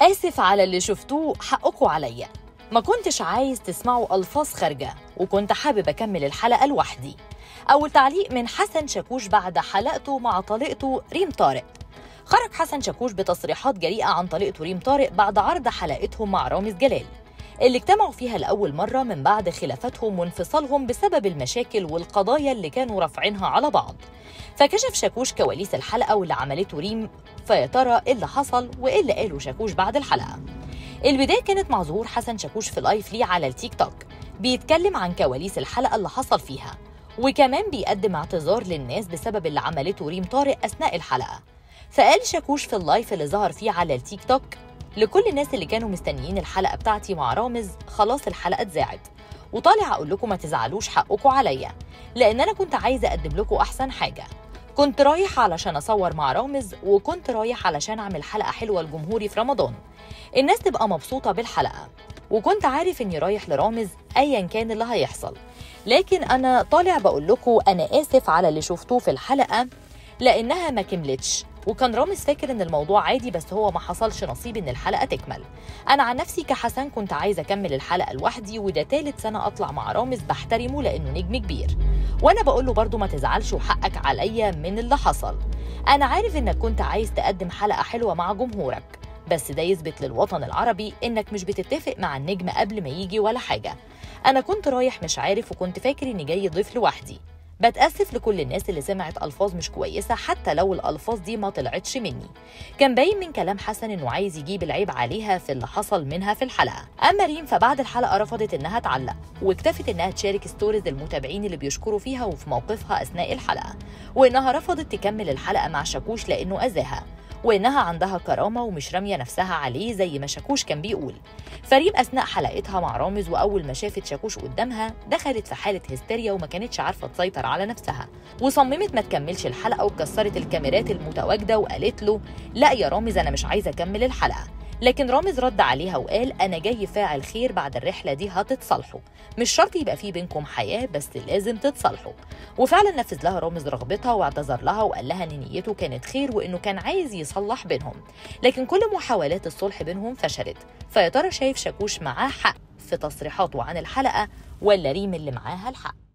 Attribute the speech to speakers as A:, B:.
A: آسف على اللي شفتوه حقكوا عليا ما كنتش عايز تسمعوا ألفاظ خارجة وكنت حابب أكمل الحلقة لوحدي أول تعليق من حسن شاكوش بعد حلقته مع طليقته ريم طارق خرج حسن شاكوش بتصريحات جريئة عن طليقته ريم طارق بعد عرض حلقتهم مع رامز جلال اللي اجتمعوا فيها لأول مرة من بعد خلافاتهم وانفصالهم بسبب المشاكل والقضايا اللي كانوا رافعينها على بعض فكشف شاكوش كواليس الحلقة واللي عملته ريم فيا ترى ايه اللي حصل وايه اللي قاله شاكوش بعد الحلقة البداية كانت مع ظهور حسن شاكوش في لايف ليه على التيك توك بيتكلم عن كواليس الحلقة اللي حصل فيها وكمان بيقدم اعتذار للناس بسبب اللي عملته ريم طارق أثناء الحلقة فقال شاكوش في اللايف اللي ظهر فيه على التيك توك لكل الناس اللي كانوا مستنيين الحلقة بتاعتي مع رامز خلاص الحلقة اتذاعت وطالع أقول لكم ما تزعلوش حقكم عليا لأن أنا كنت عايزة أقدم لكم أحسن حاجة كنت رايح علشان أصور مع رامز وكنت رايح علشان أعمل حلقة حلوة لجمهوري في رمضان الناس تبقى مبسوطة بالحلقة وكنت عارف إني رايح لرامز أيا كان اللي هيحصل لكن أنا طالع بقول لكم أنا آسف على اللي شفتوه في الحلقة لأنها ما كملتش وكان رامز فاكر ان الموضوع عادي بس هو ما حصلش نصيب ان الحلقه تكمل انا عن نفسي كحسن كنت عايزه اكمل الحلقه لوحدي وده تالت سنه اطلع مع رامز بحترمه لانه نجم كبير وانا بقول له برضه ما تزعلش وحقك عليا من اللي حصل انا عارف انك كنت عايز تقدم حلقه حلوه مع جمهورك بس ده يثبت للوطن العربي انك مش بتتفق مع النجم قبل ما يجي ولا حاجه انا كنت رايح مش عارف وكنت فاكر اني جاي ضيف لوحدي بتأسف لكل الناس اللي سمعت ألفاظ مش كويسة حتى لو الألفاظ دي ما طلعتش مني كان باين من كلام حسن إنه عايز يجيب العيب عليها في اللي حصل منها في الحلقة أما ريم فبعد الحلقة رفضت إنها تعلق واكتفت إنها تشارك ستوريز المتابعين اللي بيشكروا فيها وفي موقفها أثناء الحلقة وإنها رفضت تكمل الحلقة مع شاكوش لأنه أذاها وإنها عندها كرامة ومش رامية نفسها عليه زي ما شاكوش كان بيقول فريم أثناء حلقتها مع رامز وأول ما شافت شاكوش قدامها دخلت في حالة هستيريا وما كانتش عارفة تسيطر على نفسها وصممت ما تكملش الحلقة وكسرت الكاميرات المتواجدة وقالت له لا يا رامز أنا مش عايزة أكمل الحلقة لكن رامز رد عليها وقال أنا جاي فاعل خير بعد الرحلة دي هتتصالحوا مش شرط يبقى في بينكم حياة بس لازم تتصالحوا وفعلا نفذ لها رامز رغبتها واعتذر لها وقال لها إن نيته كانت خير وإنه كان عايز يصلح بينهم لكن كل محاولات الصلح بينهم فشلت فيا ترى شايف شاكوش معاه حق في تصريحاته عن الحلقة ولا ريم اللي معاها الحق